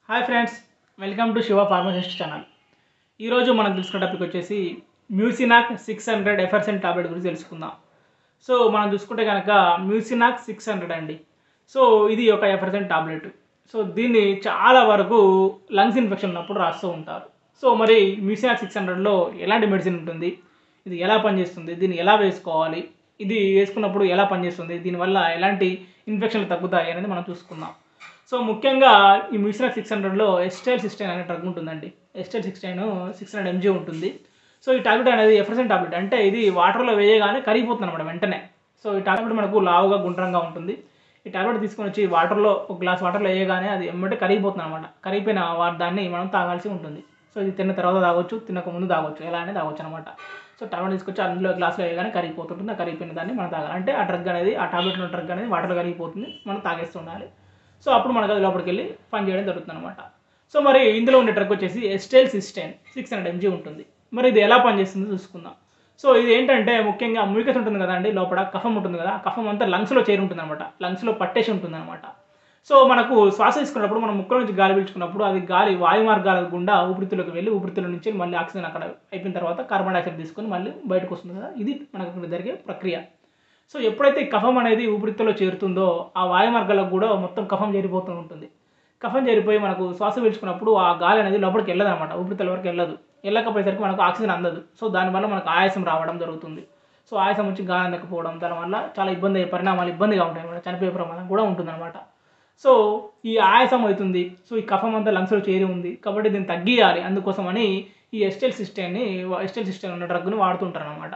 hi friends welcome to Shiva pharmacist channel ఈరోజు మనం తెలుసుకున్న టాపిక్ వచ్చేసి Mucinac six hundred effervescent tablet గురించి తెలుసుకుందాం సో మనం చూసుకుంటే కనుక మ్యూసినాక్ సిక్స్ హండ్రెడ్ అండి సో ఇది ఒక ఎఫర్సెంట్ టాబ్లెట్ సో దీన్ని చాలా వరకు లంగ్స్ ఇన్ఫెక్షన్ ఉన్నప్పుడు రాస్తూ ఉంటారు సో మరి మ్యూసినాక్ సిక్స్ హండ్రెడ్లో ఎలాంటి మెడిసిన్ ఉంటుంది ఇది ఎలా పనిచేస్తుంది దీన్ని ఎలా వేసుకోవాలి ఇది వేసుకున్నప్పుడు ఎలా పనిచేస్తుంది దీనివల్ల ఎలాంటి ఇన్ఫెక్షన్లు తగ్గుతాయి అనేది మనం చూసుకుందాం సో ముఖ్యంగా ఈ మ్యూసినాక్ సిక్స్ హండ్రెడ్లో ఎస్టైల్ సిక్స్టైన్ అనే డ్రగ్ ఉంటుందండి acetyl cysteine six hundred MG ఉంటుంది సో ఈ టాబ్లెట్ అనేది ఎఫర్సెంట్ టాబ్లెట్ అంటే ఇది వాటర్లో వేయగానే కరిగిపోతుంది అనమాట వెంటనే సో ఈ టాబ్లెట్ మనకు లావుగా గుండ్రంగా ఉంటుంది ఈ టాబ్లెట్ తీసుకొని వచ్చి వాటర్లో ఒక గ్లాస్ వాటర్లో వేయగానే అది ఎమ్మటే కరిగిపోతుంది అనమాట కరిగిపోయిన వా- దాన్ని మనం తాగాల్సి ఉంటుంది సో ఇది తిన్న తర్వాత తాగొచ్చు తినక ముందు తాగొచ్చు ఎలా అనేది తాగొచ్చు అనమాట సో టాబ్లెట్ తీసుకొచ్చి అందులో గ్లాస్లో వేయగానే కరిగిపోతుంటుంది ఆ కరిగిపోయిన దాన్ని మనం తాగాలి అంటే ఆ డ్రగ్ అనేది ఆ టాబ్లెట్ ఉన్న డ్రగ్ అనేది వాటర్లో కరిగిపోతుంది మనం తాగేస్తుండాలి సో అప్పుడు మనకు అది లోపలికి వెళ్ళి పని చేయడం జరుగుతుంది అనమాట సో మరి ఇందులో ఉండే డ్రగ్ వచ్చేసి acetyl cysteine six hundred MG ఉంటుంది మరి ఇది ఎలా పనిచేస్తుందో చూసుకుందాం సో ఇది ఏంటంటే ముఖ్యంగా మ్యూకస్ ఉంటుంది కదండి లోపల కఫం ఉంటుంది కదా ఆ కఫం అంతా లంగ్స్లో చేరి ఉంటుంది అనమాట లంగ్స్లో పట్టేసి ఉంటుంది అనమాట సో మనకు శ్వాస తీసుకున్నప్పుడు మనం ముక్కల నుంచి గాలి పీల్చుకున్నప్పుడు అది గాలి వాయు మార్గాల గుండా ఊపిరితిత్తులోకి వెళ్ళి ఊపిరితిత్తుల నుంచి మళ్ళీ ఆక్సిజన్ అక్కడ అయిపోయిన తర్వాత కార్బన్ డైఆక్సైడ్ తీసుకొని మళ్ళీ బయటకు వస్తుంది కదా ఇది మనకు ఇక్కడ జరిగే ప్రక్రియ సో ఎప్పుడైతే ఈ కఫం అనేది ఊపిరితిత్తులో చేరుతుందో ఆ వాయు మార్గాలకు కూడా మొత్తం కఫం చేరిపోతూ ఉంటుంది కఫం చేరిపోయి మనకు శ్వాస పీల్చుకున్నప్పుడు ఆ గాలి అనేది లోపలికి వెళ్ళదు అనమాట ఊపిరితిత్తుల వరకు వెళ్ళదు వెళ్ళకపోయేసరికి మనకు ఆక్సిజన్ అందదు సో దానివల్ల మనకు ఆయాసం రావడం జరుగుతుంది సో ఆయాసం వచ్చి గాలి అందకపోవడం దానివల్ల చాలా ఇబ్బంది అయ్యే పరిణామాలు ఇబ్బందిగా ఉంటాయి అనమాట చనిపోయే ప్రమాదం కూడా ఉంటుందన్నమాట సో ఈ ఆయాసం అవుతుంది సో ఈ కఫం అంతా లంగ్స్లో చేరి ఉంది కాబట్టి దీన్ని తగ్గియాలి అందుకోసమని ఈ ఎస్టైల్ సిస్టైన్ని ఎస్టైల్ సిస్టైన్ ఉన్న డ్రగ్ను వాడుతుంటారు అనమాట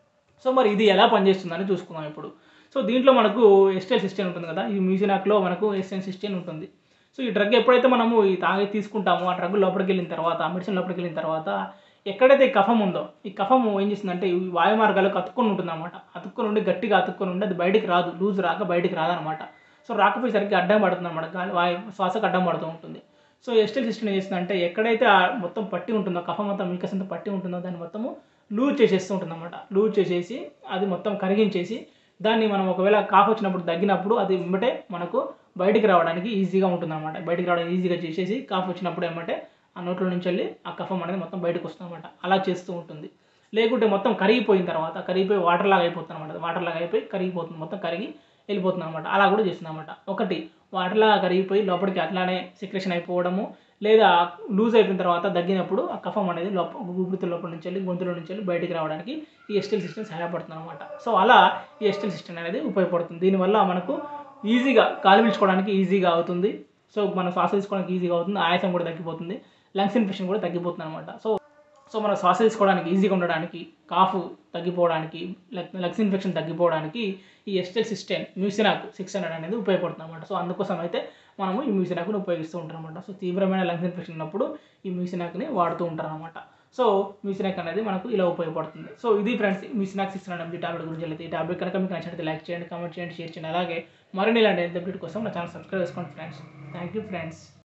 సో మరి ఇది ఎలా పనిచేస్తుందని చూసుకుందాం ఇప్పుడు సో దీంట్లో మనకు ఎస్టైల్ సిస్టైన్ ఉంటుంది కదా ఈ మ్యూజినాక్లో మనకు ఎస్టైల్ సిస్టైన్ ఉంటుంది సో ఈ డ్రగ్ ఎప్పుడైతే మనము ఈ తాగి తీసుకుంటామో ఆ డ్రగ్ లోపలికి వెళ్ళిన తర్వాత ఆ మెడిసిన్ లోపలికి వెళ్ళిన తర్వాత ఎక్కడైతే ఈ కఫం ఉందో ఈ కఫం ఏం చేస్తుందంటే ఈ వాయు మార్గాలకు అతుక్కొని ఉంటుంది అనమాట అతుక్కొని ఉండి గట్టిగా అతుక్కొని ఉండి అది బయటికి రాదు లూజ్ రాక బయటికి రాదనమాట సో రాకపోయేసరికి అడ్డం పడుతుంది అనమాట గాలి వాయు శ్వాసకు అడ్డం పడుతూ ఉంటుంది సో ఎస్టైల్ సిస్టమ్ ఏం చేస్తుందంటే ఎక్కడైతే ఆ మొత్తం పట్టి ఉంటుందో కఫం అంతా మీకస్ అంతా పట్టి ఉంటుందో దాన్ని మొత్తము లూజ్ చేసేస్తూ ఉంటుంది అనమాట లూజ్ చేసేసి అది మొత్తం కరిగించేసి దాన్ని మనం ఒకవేళ కాఫ్ వచ్చినప్పుడు తగ్గినప్పుడు అది వెంబటే మనకు బయటికి రావడానికి ఈజీగా ఉంటుంది అనమాట బయటికి రావడానికి ఈజీగా చేసేసి కాఫ్ వచ్చినప్పుడు ఏమంటే ఆ నోట్లో నుంచి వెళ్ళి ఆ కఫం అనేది మొత్తం బయటకు వస్తుంది అనమాట అలా చేస్తూ ఉంటుంది లేకుంటే మొత్తం కరిగిపోయిన తర్వాత కరిగిపోయి వాటర్ లాగా అయిపోతుంది అనమాట వాటర్ లాగా అయిపోయి కరిగిపోతుంది మొత్తం కరిగి వెళ్ళిపోతుంది అనమాట అలా కూడా చేస్తుంది అనమాట ఒకటి వాటర్ లాగా కరిగిపోయి లోపలికి అట్లానే సిక్రేషన్ అయిపోవడము లేదా లూజ్ అయిపోయిన తర్వాత తగ్గినప్పుడు ఆ కఫం అనేది లోప ఊపిరితిత్తుల లోపల నుంచి వెళ్ళి గొంతులో నుంచి వెళ్ళి బయటికి రావడానికి ఈ ఎస్టైల్ సిస్టమ్ సహాయపడుతుంది అనమాట సో అలా ఈ ఎస్టైల్ సిస్టమ్ అనేది ఉపయోగపడుతుంది దీనివల్ల మనకు ఈజీగా గాలి పీల్చుకోవడానికి ఈజీగా అవుతుంది సో మనం శ్వాస తీసుకోవడానికి ఈజీగా అవుతుంది ఆయాసం కూడా తగ్గిపోతుంది లంగ్స్ ఇన్ఫెక్షన్ కూడా తగ్గిపోతుంది అనమాట సో సో మనం శ్వాస తీసుకోవడానికి ఈజీగా ఉండడానికి కాఫ్ తగ్గిపోవడానికి లగ్స్ ఇన్ఫెక్షన్ తగ్గిపోవడానికి ఈ acetyl cysteine Mucinac six hundred అనేది ఉపయోగపడుతుంది అనమాట సో అందుకోసం అయితే మనము ఈ మ్యూసినాక్ని ఉపయోగిస్తూ ఉంటాం అనమాట సో తీవ్రమైన లంగ్స్ ఇన్ఫెక్షన్ ఉన్నప్పుడు ఈ మ్యూసినాక్ని వాడుతూ ఉంటారు అనమాట సో మ్యూసినాక్ అనేది మనకు ఇలా ఉపయోగపడుతుంది సో ఇది friends Mucinac six hundred MG tablet గురించి అయితే ఈ టాబ్లెట్ కనుక మీకు నచ్చినట్లయితే లైక్ చేయండి కామెంట్ చేయండి షేర్ చేయండి అలాగే మరిన్ని ఇలాంటి అప్డేట్ కోసం నా ఛానల్ సబ్స్క్రైబ్ చేసుకోండి ఫ్రెండ్స్ థ్యాంక్ యూ ఫ్రెండ్స్